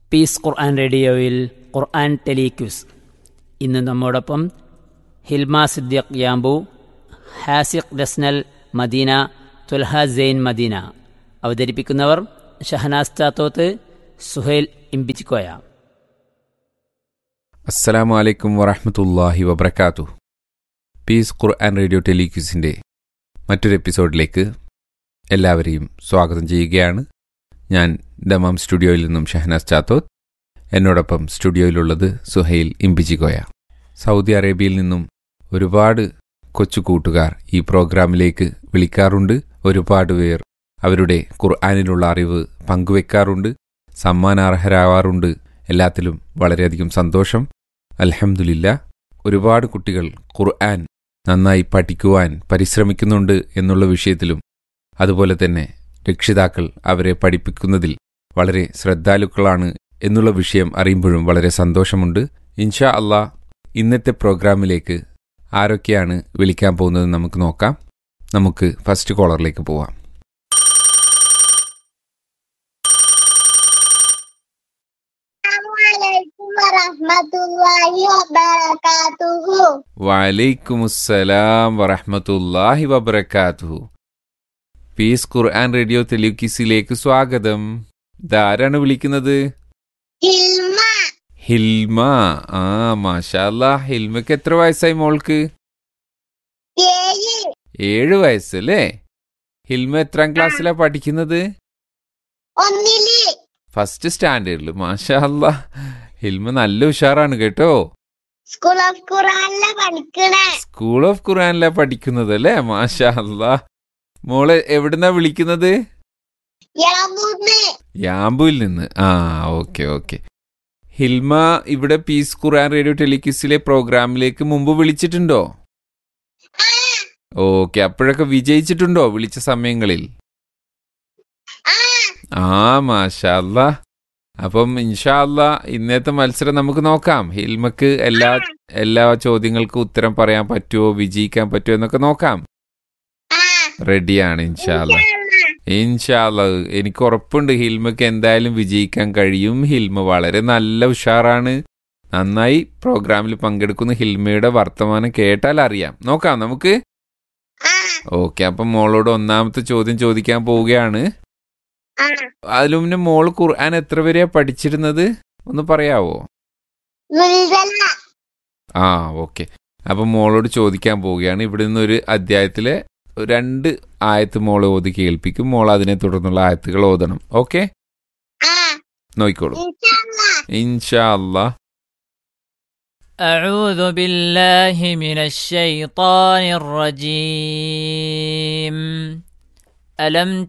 Piece ഖുർആൻ റേഡിയോയിൽ ഖുർആൻ ടെലിക്യൂസ് ഇന്ന് നമ്മോടൊപ്പം ഹിൽമ സിദ്ദിഖ് യാമ്പു ഹാസിഖ് ഡസ്നൽ മദീന തുൽഹ സെയിൻ മദീന അവതരിപ്പിക്കുന്നവർ ഷഹനാസ് ചാത്തോത്ത് സുഹൈൽ ഇമ്പിച്ചിക്കോയ അസ്സലാമു അലൈക്കും വറഹമത്തല്ലാഹി വബർക്കാത്തു പീസ് ഖുർആൻ റേഡിയോ ടെലിക്യൂസിൻ്റെ മറ്റൊരു എപ്പിസോഡിലേക്ക് എല്ലാവരെയും സ്വാഗതം ചെയ്യുകയാണ് ഞാൻ ദമാം സ്റ്റുഡിയോയിൽ നിന്നും ഷഹനാസ് ചാത്തോത്ത് എന്നോടൊപ്പം സ്റ്റുഡിയോയിലുള്ളത് സുഹൈൽ ഇമ്പിച്ചിക്കോയ സൗദി അറേബ്യയിൽ നിന്നും ഒരുപാട് കൊച്ചു കൂട്ടുകാർ ഈ പ്രോഗ്രാമിലേക്ക് വിളിക്കാറുണ്ട് ഒരുപാട് പേർ അവരുടെ ഖുർആാനിലുള്ള അറിവ് പങ്കുവെക്കാറുണ്ട് സമ്മാനാർഹരാവാറുണ്ട് എല്ലാത്തിലും വളരെയധികം സന്തോഷം അൽഹംദുലില്ല ഒരുപാട് കുട്ടികൾ ഖുർആൻ നന്നായി പഠിക്കുവാൻ പരിശ്രമിക്കുന്നുണ്ട് എന്നുള്ള വിഷയത്തിലും അതുപോലെ തന്നെ രക്ഷിതാക്കൾ അവരെ പഠിപ്പിക്കുന്നതിൽ വളരെ ശ്രദ്ധാലുക്കളാണ് എന്നുള്ള വിഷയം അറിയുമ്പോഴും വളരെ സന്തോഷമുണ്ട് ഇൻഷാ അള്ളാ ഇന്നത്തെ പ്രോഗ്രാമിലേക്ക് ആരൊക്കെയാണ് വിളിക്കാൻ പോകുന്നത് നമുക്ക് നോക്കാം നമുക്ക് ഫസ്റ്റ് കോളറിലേക്ക് പോവാം Assalamualaikum warahmatullahi wabarakatuh. വലൈക്കുമുസ്സലാം വറഹമത്തല്ലാഹി വബർക്കാത്തു പീസ് ഖുർആൻ റേഡിയോ തെലുക്കിസിലേക്ക് സ്വാഗതം ഇതാരാണ് വിളിക്കുന്നത് Hilma, ഹിൽമ ആ മാഷാല്ലാ ഹിൽമയ്ക്ക് എത്ര വയസ്സായി മോൾക്ക് Yeyi, ഏഴ് വയസ്സല്ലേ ഹിൽമ എത്രാം ക്ലാസ്സിലാ പഠിക്കുന്നത് ഒന്നില് ഫസ്റ്റ് സ്റ്റാൻഡേർഡിൽ മാഷാല്ലാ ഹിൽമ നല്ല ഉഷാറാണ് കേട്ടോ സ്കൂൾ ഓഫ് ഖുറാനിലെ പഠിക്കണേ സ്കൂൾ ഓഫ് ഖുർആനിലാ പഠിക്കുന്നത് അല്ലേ മാഷാ അല്ലാ മോളെ എവിടുന്നാ വിളിക്കുന്നത് യാബൂന്ന് യാമ്പുവിൽ നിന്ന് ആ ഓക്കെ ഓക്കെ ഹിൽമ ഇവിടെ പീസ് ഖുർആൻ റേഡിയോ ടെലിക്യൂസിലെ പ്രോഗ്രാമിലേക്ക് മുമ്പ് വിളിച്ചിട്ടുണ്ടോ ഓക്കെ അപ്പോഴൊക്കെ വിജയിച്ചിട്ടുണ്ടോ വിളിച്ച സമയങ്ങളിൽ ആ ആ മാഷാ അല്ലാ അപ്പം ഇൻഷാ അല്ലാ ഇന്നത്തെ മത്സരം നമുക്ക് നോക്കാം ഹിൽമക്ക് എല്ലാ എല്ലാ ചോദ്യങ്ങൾക്കും ഉത്തരം പറയാൻ പറ്റുമോ വിജയിക്കാൻ പറ്റുമോ എന്നൊക്കെ നോക്കാം ആ റെഡിയാണ് ഇൻഷാ അല്ലാ ഇൻഷാല്ല എനിക്ക് ഉറപ്പുണ്ട് ഹിൽമക്ക് എന്തായാലും വിജയിക്കാൻ കഴിയും ഹിൽമ വളരെ നല്ല ഉഷാറാണ് നന്നായി പ്രോഗ്രാമിൽ പങ്കെടുക്കുന്ന ഹിൽമയുടെ വർത്തമാനം കേട്ടാൽ അറിയാം നോക്കാം നമുക്ക് ആ ഓക്കെ അപ്പം മോളോട് ഒന്നാമത്തെ ചോദ്യം ചോദിക്കാൻ പോവുകയാണ് ആ അതിനു മുന്നേ മോൾ ഖുർആൻ എത്ര വരെയാ പഠിച്ചിരുന്നത് ഒന്ന് പറയാവോ മുൽസല ആ ഓക്കെ അപ്പം മോളോട് ചോദിക്കാൻ പോവുകയാണ് ഇവിടെ നിന്ന് ഒരു അധ്യായത്തിലെ രണ്ട് ആയത്ത് മോളെ ഓതി കേൾപ്പിക്കും മോൾ അതിനെ തുടർന്നുള്ള ആയത്തുകൾ ഓതണം ഓക്കെ ആ നോക്കിക്കോളൂ ഇൻഷാല്ലാ ഇൻഷാ അല്ലാ أعوذ بالله من الشيطان الرجيم ألم